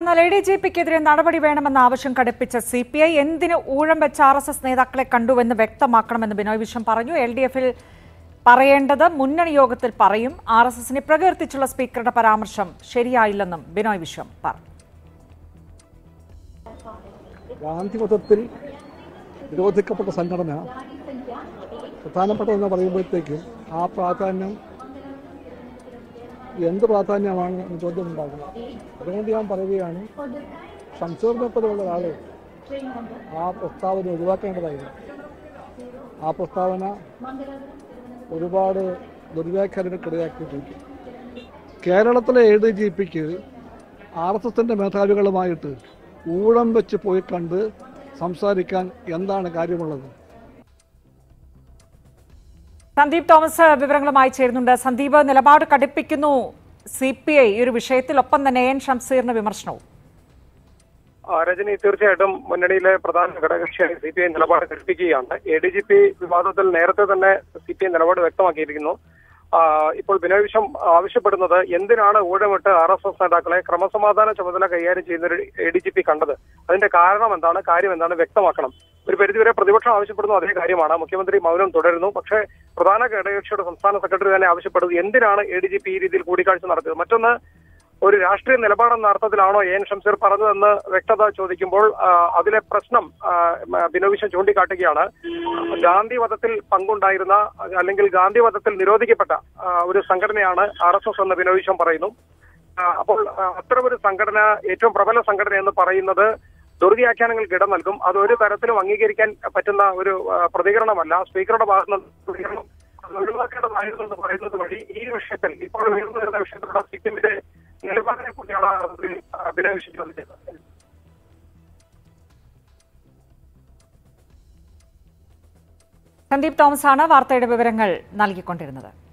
എന്നാൽ A D G പിക്കെതിരെ നടപടി വേണമെന്ന ആവശ്യം കടുപ്പിച്ച സി പി ഐ എന്തിന് ഊഴം വെച്ച ആർ എസ് എസ് നേതാക്കളെ കണ്ടുവെന്ന് വ്യക്തമാക്കണമെന്ന് ബിനോയ് വിശ്വം പറഞ്ഞു എൽ ഡി എഫിൽ പറയേണ്ടത് മുന്നണി യോഗത്തിൽ പറയും ആർ എസ് എസിനെ പ്രകീർത്തിച്ചുള്ള സ്പീക്കറുടെ പരാമർശം ശരിയായില്ലെന്നും ബിനോയ് വിശ്വം പറഞ്ഞു ഗാന്ധിമതത്തിൽ നിരോധിക്കപ്പെട്ട സംഘടന പ്രധാനപ്പെട്ടതെന്ന് പറയുമ്പോഴത്തേക്കും ആ പ്രാധാന്യം എന്ത് പ്രാധാന്യമാണ് എന്ന് ചോദ്യം ഉണ്ടാകുന്നത് അതുകൊണ്ട് ഞാൻ പറയുകയാണ് ഷംസൂറിനെ പോലെയുള്ള ഒരാൾ ആ പ്രസ്താവന ഒഴിവാക്കേണ്ടതായിരുന്നു ആ പ്രസ്താവന ഒരുപാട് ദുർവ്യാഖ്യാനങ്ങൾക്കിടയാക്കിയിട്ടുണ്ട് കേരളത്തിലെ എ ഡി ജി പിക്ക് ആർ എസ് എസിൻ്റെ മേധാവികളുമായിട്ട് ഊഴം വെച്ച് പോയി കണ്ട് സംസാരിക്കാൻ എന്താണ് കാര്യമുള്ളത് സന്ദീപ് തോമസ് വിവരങ്ങളുമായി ചേരുന്നുണ്ട് സന്ദീപ് നിലപാട് കടുപ്പിക്കുന്നു സി പി ഐ ഈ ഒരു വിഷയത്തിൽ ഒപ്പം തന്നെ എൻ ഷംസീറിന് വിമർശനവും ആ, രജനി തീർച്ചയായിട്ടും മുന്നണിയിലെ പ്രധാന ഘടകകക്ഷിയായ സി പി ഐ നിലപാട് ഘടിപ്പിക്കുകയാണ് എ ഡി ജി പി വിവാദത്തിൽ നേരത്തെ തന്നെ സി പി ഐ നിലപാട് വ്യക്തമാക്കിയിരിക്കുന്നു ആ, ഇപ്പോൾ ബിനോയ് വിശ്വം ആവശ്യപ്പെടുന്നത് എന്തിനാണ് ഊഴമിട്ട് ആർ എസ് എസ് നേതാക്കളെ ക്രമസമാധാന ചുമതല കൈകാര്യം ചെയ്യുന്ന ഒരു എ ഡി ജി പി കണ്ടത് അതിന്റെ കാരണം എന്താണ് കാര്യം എന്താണ് വ്യക്തമാക്കണം ഒരു പരിധിവരെ പ്രതിപക്ഷം ആവശ്യപ്പെടുന്നു അതേ കാര്യമാണ് മുഖ്യമന്ത്രി മൗനം തുടരുന്നു പക്ഷേ പ്രധാന ഘടകകക്ഷിയുടെ സംസ്ഥാന സെക്രട്ടറി തന്നെ ആവശ്യപ്പെടുന്നത് എന്തിനാണ് എ ഡി ജി പി ഈ രീതിയിൽ കൂടിക്കാഴ്ച നടത്തിയത് മറ്റൊന്ന് ഒരു രാഷ്ട്രീയ നിലപാടെന്ന അർത്ഥത്തിലാണോ എൻ ഷംസീർ പറഞ്ഞതെന്ന് വ്യക്തത ചോദിക്കുമ്പോൾ ആ, അതിലെ പ്രശ്നം ആ, മ, ബിനോവിശ്വം ചൂണ്ടിക്കാട്ടുകയാണ് ഗാന്ധി വധത്തിൽ പങ്കുണ്ടായിരുന്ന അല്ലെങ്കിൽ ഗാന്ധി വധത്തിൽ നിരോധിക്കപ്പെട്ട ആ, ഒരു സംഘടനയാണ് ആർ എസ് എസ് എന്ന് ബിനോവിശ്വം പറയുന്നു ആ, അപ്പോൾ ആ, അത്തരം ഒരു സംഘടന ഏറ്റവും പ്രബല സംഘടന എന്ന് പറയുന്നത് ദുർവ്യാഖ്യാനങ്ങൾക്ക് ഇടം നൽകും അത് ഒരു തരത്തിലും അംഗീകരിക്കാൻ പറ്റുന്ന ഒരു ആ, പ്രതികരണമല്ല സ്പീക്കറുടെ ഭാഗത്ത് നിന്ന് പ്രതികരണം അത് ഒഴിവാക്കേണ്ടതായിരുന്നു എന്ന് പറയുന്നത് വഴി ഈ വിഷയത്തിൽ ഇപ്പോൾ ഉയർന്നു വരുന്ന വിഷയത്തിലുള്ള സിക്കിമിന്റെ നിലപാടിനെ കൂടിയാണ് ബിനോവിശ്വം ചോദിച്ചത് സന്ദീപ് തോമസ് ആണ് വാർത്തയുടെ വിവരങ്ങൾ നൽകിക്കൊണ്ടിരുന്നത്